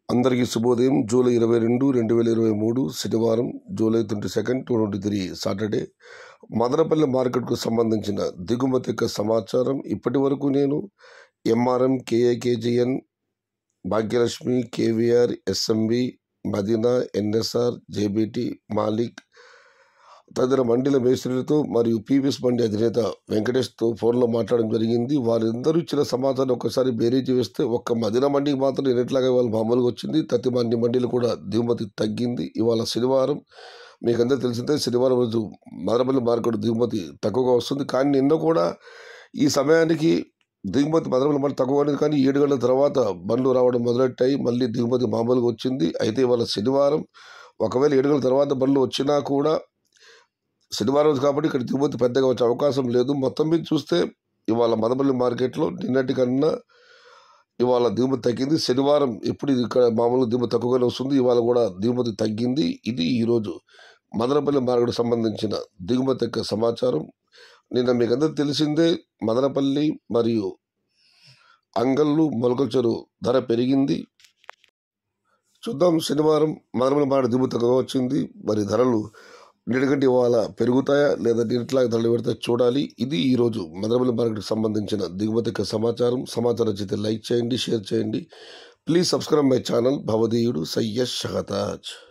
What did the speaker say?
అందరికీ శుభోదయం జూలై ఇరవై రెండు రెండు వేల ఇరవై మూడు శనివారం July twenty second two twenty three Saturday Madanapalli మార్కెట్కు సంబంధించిన దిగుమతి యొక్క సమాచారం ఇప్పటి వరకు నేను MRM KAKGN Bhagyalakshmi KVR SMV Madina NSR JBT Malik తదితర మండల మేస్త్రులతో మరియు పీవీఎస్ మండి అధినేత వెంకటేష్తో ఫోన్లో మాట్లాడడం జరిగింది వారందరూ ఇచ్చిన సమాచారం ఒకసారి బేరీజ్ వేస్తే ఒక్క మదిన మండికి మాత్రం నిన్నట్లాగా ఇవాళ మామూలుగా వచ్చింది ప్రతి మండి మండీలు కూడా దిగుమతి తగ్గింది ఇవాళ శనివారం మీకు అందరూ తెలిసిందే శనివారం రోజు మదనపల్లి మార్కెట్ దిగుమతి తక్కువగా వస్తుంది కానీ నిన్న కూడా ఈ సమయానికి దిగుమతి మదనపల్లి మార్కెట్ తక్కువ అనేది కానీ ఏడు గంటల తర్వాత బండ్లు రావడం మొదలెట్టాయి మళ్ళీ దిగుమతి మామూలుగా వచ్చింది అయితే ఇవాళ శనివారం ఒకవేళ ఏడు గంటల తర్వాత బండ్లు వచ్చినా కూడా శనివారం రోజు కాబట్టి ఇక్కడ దిగుమతి పెద్దగా వచ్చే అవకాశం లేదు మొత్తం మీద చూస్తే ఇవాళ మదనపల్లి మార్కెట్లో నిన్నటి కన్నా ఇవాళ దిగుమతి తగ్గింది శనివారం ఎప్పుడు ఇది ఇక్కడ మామూలుగా దిగుమతి తక్కువగానే వస్తుంది ఇవాళ కూడా దిగుమతి తగ్గింది ఇది ఈరోజు మదనపల్లి మార్కెట్ సంబంధించిన దిగుమతి యొక్క సమాచారం నిన్న మీకు అందరూ తెలిసిందే మదనపల్లి మరియు అంగళ్ళు మొలకల్చరు ధర పెరిగింది చూద్దాం శనివారం మదనపల్లి మార్కెట్ దిగుమతి తక్కువగా వచ్చింది మరి ధరలు నిన్నటికంటే ఇవాళ పెరుగుతాయా లేదా నిన్నట్లాగా ధరలు పెడతాయో చూడాలి ఇది ఈరోజు మదనపల్లి మార్కెట్కి సంబంధించిన దిగుమతి యొక్క సమాచారం సమాచారం అయితే లైక్ చేయండి షేర్ చేయండి ప్లీజ్ సబ్స్క్రైబ్ మై ఛానల్ భవదీయుడు సయ్యద్ షహతాజ్